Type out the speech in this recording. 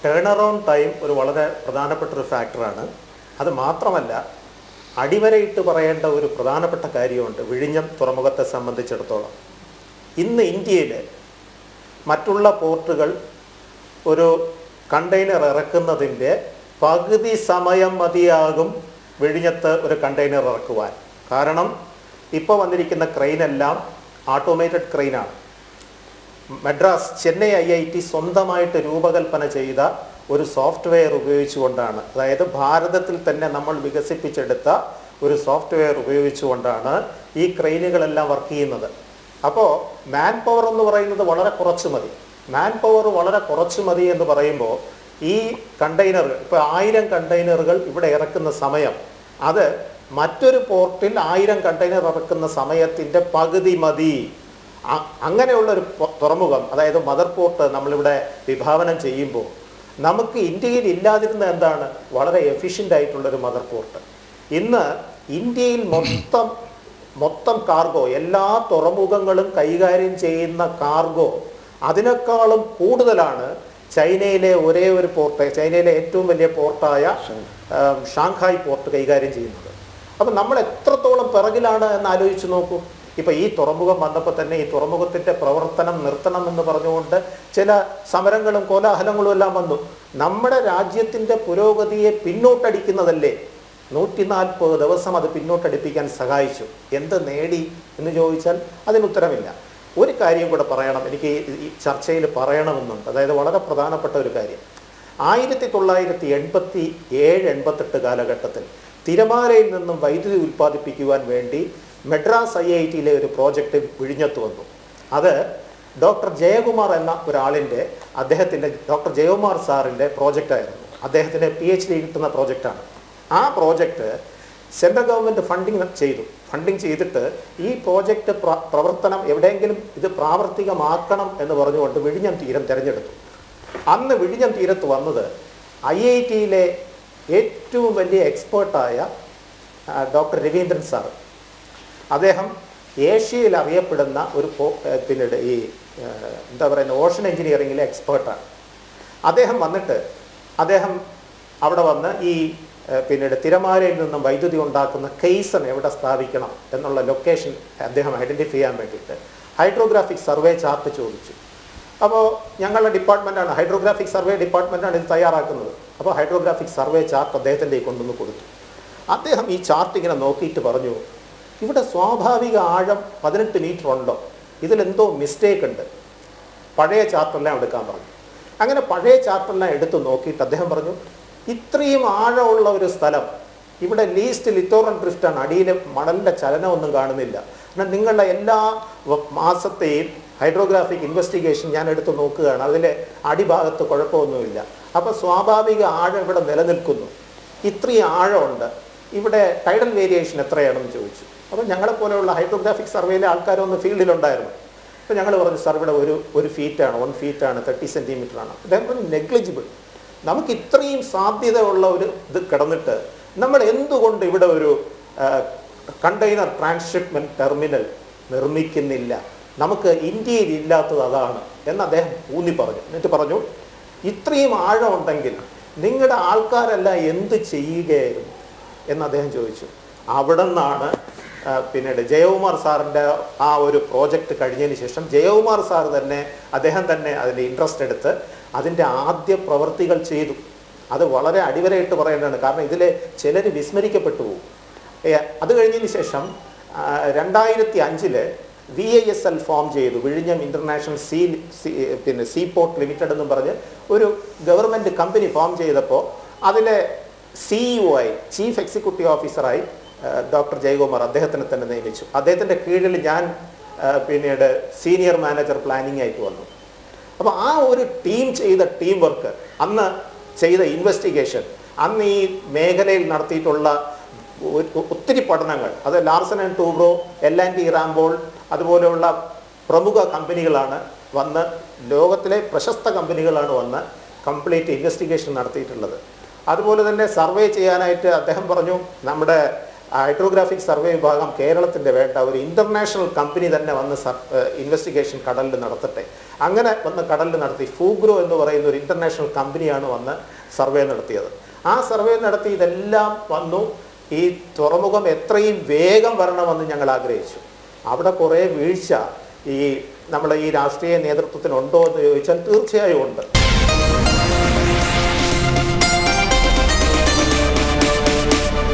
turn around time ഒരു വളരെ പ്രധാനപ്പെട്ട ഒരു ഫാക്ടറാണ് അത് മാത്രമല്ല അടിവരയിട്ട് പറയേണ്ട ഒരു പ്രധാനപ്പെട്ട കാര്യമുണ്ട് വിഴിഞ്ഞം തുറമുഖത്തെ സംബന്ധിച്ചിടത്തോളം ഇന്ന് ഇന്ത്യയിൽ മറ്റുള്ള പോർട്ടുകൾ ഒരു കണ്ടെയ്നർ ഇറക്കുന്നതിൻ്റെ പകുതി സമയം മതിയാകും വിഴിഞ്ഞത്ത് ഒരു കണ്ടെയ്നർ ഇറക്കുവാൻ കാരണം ഇപ്പോൾ വന്നിരിക്കുന്ന ക്രെയിനെല്ലാം ഓട്ടോമേറ്റഡ് ക്രെയിനാണ് Madras Chennai I I T സ്വന്തമായിട്ട് രൂപകൽപ്പന ചെയ്ത ഒരു സോഫ്റ്റ്വെയർ ഉപയോഗിച്ചുകൊണ്ടാണ് അതായത് ഭാരതത്തിൽ തന്നെ നമ്മൾ വികസിപ്പിച്ചെടുത്ത ഒരു സോഫ്റ്റ്വെയർ ഉപയോഗിച്ചുകൊണ്ടാണ് ഈ ക്രെയിനുകളെല്ലാം വർക്ക് ചെയ്യുന്നത് അപ്പോൾ മാൻ പവർ എന്ന് പറയുന്നത് വളരെ കുറച്ച് മതി മാൻ പവർ വളരെ കുറച്ച് മതി എന്ന് പറയുമ്പോൾ ഈ കണ്ടെയ്നറുകൾ ഇപ്പോൾ ആയിരം കണ്ടെയ്നറുകൾ ഇവിടെ ഇറക്കുന്ന സമയം അത് മറ്റൊരു പോർട്ടിൽ ആയിരം കണ്ടെയ്നർ ഇറക്കുന്ന സമയത്തിൻ്റെ പകുതി മതി അ- അങ്ങനെയുള്ള ഒരു പൊ- തുറമുഖം അതായത് മദർ പോർട്ട് നമ്മളിവിടെ വിഭാവനം ചെയ്യുമ്പോൾ നമുക്ക് ഇന്ത്യയിൽ ഇല്ലാതിരുന്ന എന്താണ് വളരെ എഫിഷ്യൻ്റ് ആയിട്ടുള്ളൊരു മദർ പോർട്ട് ഇന്ന് ഇന്ത്യയിൽ മൊത്തം മൊത്തം കാർഗോ എല്ലാ തുറമുഖങ്ങളും കൈകാര്യം ചെയ്യുന്ന കാർഗോ അതിനേക്കാളും കൂടുതലാണ് ചൈനയിലെ ഒരേ ഒരു പോർട്ട് ചൈനയിലെ ഏറ്റവും വലിയ പോർട്ടായ ആം, ഷാങ്ഹായ് പോർട്ട് കൈകാര്യം ചെയ്യുന്നത് അപ്പം നമ്മൾ എത്രത്തോളം പിറകിലാണ് എന്ന് ആലോചിച്ച് നോക്കൂ ഇപ്പൊ ഈ തുറമുഖം വന്നപ്പോൾ തന്നെ ഈ തുറമുഖത്തിന്റെ പ്രവർത്തനം നിർത്തണം എന്ന് പറഞ്ഞുകൊണ്ട് ചില സമരങ്ങളും കോലാഹലങ്ങളും എല്ലാം വന്നു നമ്മുടെ രാജ്യത്തിന്റെ പുരോഗതിയെ പിന്നോട്ടടിക്കുന്നതല്ലേ നൂറ്റി നാൽപ്പത് ദിവസം അത് പിന്നോട്ടടിപ്പിക്കാൻ സഹായിച്ചു എന്ത് നേടി എന്ന് ചോദിച്ചാൽ അതിന് ഉത്തരമില്ല ഒരു കാര്യം കൂടെ പറയണം എനിക്ക് ഈ- ഈ ചർച്ചയിൽ പറയണമെന്നുണ്ട് അതായത് വളരെ പ്രധാനപ്പെട്ട ഒരു കാര്യം ആയിരത്തി തൊള്ളായിരത്തി എൺപത്തി ഏഴ് എൺപത്തെട്ട് കാലഘട്ടത്തിൽ തിരമാലയിൽ നിന്നും വൈദ്യുതി ഉൽപ്പാദിപ്പിക്കുവാൻ വേണ്ടി മദ്രാസ് ഐ ഐ ടിയിലെ ഒരു പ്രോജക്റ്റ് വിഴിഞ്ഞത്ത് വന്നു അത് ഡോക്ടർ ജയകുമാർ എന്ന ഒരാളിൻ്റെ അദ്ദേഹത്തിൻ്റെ ഡോക്ടർ ജയകുമാർ സാറിൻ്റെ പ്രോജക്റ്റായിരുന്നു അദ്ദേഹത്തിന് പി എച്ച് ഡി കിട്ടുന്ന പ്രോജക്റ്റാണ് ആ പ്രോജക്റ്റ് സെൻട്രൽ ഗവൺമെൻറ് ഫണ്ടിങ് ചെയ്തു ഫണ്ടിങ് ചെയ്തിട്ട് ഈ പ്രോജക്റ്റ് പ്ര- പ്രവർത്തനം എവിടെയെങ്കിലും ഇത് പ്രാവർത്തികമാക്കണം എന്ന് പറഞ്ഞുകൊണ്ട് വിഴിഞ്ഞം തീരം തിരഞ്ഞെടുത്തു അന്ന് വിഴിഞ്ഞം തീരത്ത് വന്നത് ഐ ഐ ടിയിലെ ഏറ്റവും വലിയ എക്സ്പേർട്ടായ ഡോക്ടർ രവീന്ദ്രൻ സാർ അദ്ദേഹം ഏഷ്യയിൽ അറിയപ്പെടുന്ന ഒരു പോ- ഏഹ് പിന്നീട് ഈ ഏഹ് എന്താ പറയുന്ന ഓഷൻ എഞ്ചിനീയറിംഗിലെ എക്സ്പേർട്ടാണ് അദ്ദേഹം വന്നിട്ട് അദ്ദേഹം അവിടെ വന്ന് ഈ ഏഹ് പിന്നീട് തിരമാലയിൽ നിന്നും വൈദ്യുതി ഉണ്ടാക്കുന്ന കെയ്സൺ എവിടെ സ്ഥാപിക്കണം എന്നുള്ള ലൊക്കേഷൻ അദ്ദേഹം ഐഡൻറ്റിഫൈ ചെയ്യാൻ വേണ്ടിയിട്ട് ഹൈഡ്രോഗ്രാഫിക് സർവേ ചാർട്ട് ചോദിച്ചു അപ്പോൾ ഞങ്ങളുടെ ഡിപ്പാർട്ട്മെൻറ്റാണ് ഹൈഡ്രോഗ്രാഫിക് സർവേ ഡിപ്പാർട്ട്മെൻറ്റാണ് ഇത് തയ്യാറാക്കുന്നത് അപ്പോൾ ഹൈഡ്രോഗ്രാഫിക് സർവേ ചാർട്ട് അദ്ദേഹത്തിൻ്റെ കൊണ്ടുവന്ന് കൊടുത്തു അദ്ദേഹം ഈ ചാർട്ട് ഇങ്ങനെ നോക്കിയിട്ട് പറഞ്ഞു ഇവിടെ സ്വാഭാവിക ആഴം പതിനെട്ട് മീറ്റർ ഉണ്ടോ ഇതിലെന്തോ മിസ്റ്റേക്ക് ഉണ്ട് പഴയ ചാർട്ടെല്ലാം എടുക്കാൻ പറഞ്ഞു അങ്ങനെ പഴയ ചാർട്ടെല്ലാം എടുത്ത് നോക്കിയിട്ട് അദ്ദേഹം പറഞ്ഞു ഇത്രയും ആഴമുള്ള ഒരു സ്ഥലം ഇവിടെ ലീസ്റ്റ് ലിത്തോറൽ ഡ്രിഫ്റ്റാണ് അടിയിൽ മണലിൻ്റെ ചലനമൊന്നും കാണുന്നില്ല എന്നാൽ നിങ്ങളുടെ എല്ലാ വ- മാസത്തെയും ഹൈഡ്രോഗ്രാഫിക് ഇൻവെസ്റ്റിഗേഷൻ ഞാൻ എടുത്ത് നോക്കുകയാണ് അതിലെ അടിഭാഗത്ത് കുഴപ്പമൊന്നുമില്ല അപ്പോൾ സ്വാഭാവിക ആഴം ഇവിടെ നിലനിൽക്കുന്നു ഇത്രയും ആഴമുണ്ട് ഇവിടെ ടൈഡൽ വേരിയേഷൻ എത്രയാണെന്ന് ചോദിച്ചു അപ്പോൾ ഞങ്ങളെപ്പോലെയുള്ള ഹൈഡ്രോഗ്രാഫിക് സർവേയിലെ ആൾക്കാരൊന്ന് ഫീൽഡിലുണ്ടായിരുന്നു അപ്പോൾ ഞങ്ങൾ പറഞ്ഞു സാർ ഇവിടെ ഒരു ഒരു ഫീറ്റാണ് വൺ ഫീറ്റാണ് തേർട്ടി സെൻറ്റിമീറ്റർ ആണ് അദ്ദേഹം പറഞ്ഞു നെഗ്ലിജിബിൾ നമുക്ക് ഇത്രയും സാധ്യതയുള്ള ഒരു ഇത് കിടന്നിട്ട് നമ്മൾ എന്തുകൊണ്ട് ഇവിടെ ഒരു കണ്ടെയ്നർ ട്രാൻസ്ഷിപ്മെൻറ്റ് ടെർമിനൽ നിർമ്മിക്കുന്നില്ല നമുക്ക് ഇന്ത്യയിൽ ഇല്ലാത്തത് അതാണ് എന്ന് അദ്ദേഹം ഊന്നി പറഞ്ഞു എന്നിട്ട് പറഞ്ഞു ഇത്രയും ആഴമുണ്ടെങ്കിൽ നിങ്ങളുടെ ആൾക്കാരെല്ലാം എന്ത് ചെയ്യുകയായിരുന്നു എന്ന് അദ്ദേഹം ചോദിച്ചു അവിടെ നിന്നാണ് ആ, പിന്നീട് ജയകുമാർ സാറിൻ്റെ ആ ഒരു പ്രോജക്റ്റ് കഴിഞ്ഞതിന് ശേഷം ജയകുമാർ സാർ തന്നെ അദ്ദേഹം തന്നെ അതിൻ്റെ ഇൻട്രസ്റ്റ് എടുത്ത് അതിൻ്റെ ആദ്യ പ്രവൃത്തികൾ ചെയ്തു അത് വളരെ അടിവരയിട്ട് പറയേണ്ടതാണ് കാരണം ഇതിൽ ചിലർ വിസ്മരിക്കപ്പെട്ടു പോകും ഏ, അത് കഴിഞ്ഞതിന് ശേഷം ആ, രണ്ടായിരത്തി അഞ്ചില് V I S L form ചെയ്തു വിഴിഞ്ഞം ഇന്റർനാഷണൽ സീ സീ- പിന്നെ സീ പോർട്ട് ലിമിറ്റഡ് എന്നും പറഞ്ഞ് ഒരു ഗവൺമെൻറ് കമ്പനി ഫോം ചെയ്തപ്പോൾ അതിലെ സിഇഒ ആയി ചീഫ് എക്സിക്യൂട്ടീവ് ഓഫീസറായി ആ, ഡോക്ടർ ജയകുമാർ അദ്ദേഹത്തിനെ തന്നെ നിയമിച്ചു അദ്ദേഹത്തിൻ്റെ കീഴിൽ ഞാൻ ആ, പിന്നീട് സീനിയർ മാനേജർ പ്ലാനിംഗ് ആയിട്ട് വന്നു അപ്പോൾ ആ ഒരു ടീം ചെയ്ത ടീം വർക്ക് അന്ന് ചെയ്ത ഇൻവെസ്റ്റിഗേഷൻ അന്ന് ഈ മേഖലയിൽ നടത്തിയിട്ടുള്ള ഒ- ഒത്തിരി പഠനങ്ങൾ അത് Larsen and Toubro L and T Ramboll അതുപോലെയുള്ള പ്രമുഖ കമ്പനികളാണ് വന്ന് ലോകത്തിലെ പ്രശസ്ത കമ്പനികളാണ് വന്ന് കംപ്ലീറ്റ് ഇൻവെസ്റ്റിഗേഷൻ നടത്തിയിട്ടുള്ളത് അതുപോലെ തന്നെ സർവേ ചെയ്യാനായിട്ട് അദ്ദേഹം പറഞ്ഞു നമ്മുടെ ഹൈഡ്രോഗ്രാഫിക് സർവേ വിഭാഗം കേരളത്തിൻ്റെ വേണ്ട ഒരു ഇൻ്റർനാഷണൽ കമ്പനി തന്നെ വന്ന് ഇൻവെസ്റ്റിഗേഷൻ കടലിൽ നടത്തട്ടെ അങ്ങനെ വന്ന് കടലിൽ നടത്തി ഫൂഗ്രോ എന്ന് പറയുന്ന ഒരു ഇൻ്റർനാഷണൽ കമ്പനിയാണ് വന്ന് സർവേ നടത്തിയത് ആ സർവേ നടത്തി ഇതെല്ലാം വന്നു ഈ തുറമുഖം എത്രയും വേഗം വരണമെന്ന് ഞങ്ങൾ ആഗ്രഹിച്ചു അവിടെ കുറേ വീഴ്ച ഈ നമ്മളെ ഈ രാഷ്ട്രീയ നേതൃത്വത്തിനുണ്ടോ എന്ന് ചോദിച്ചാൽ തീർച്ചയായും ഉണ്ട്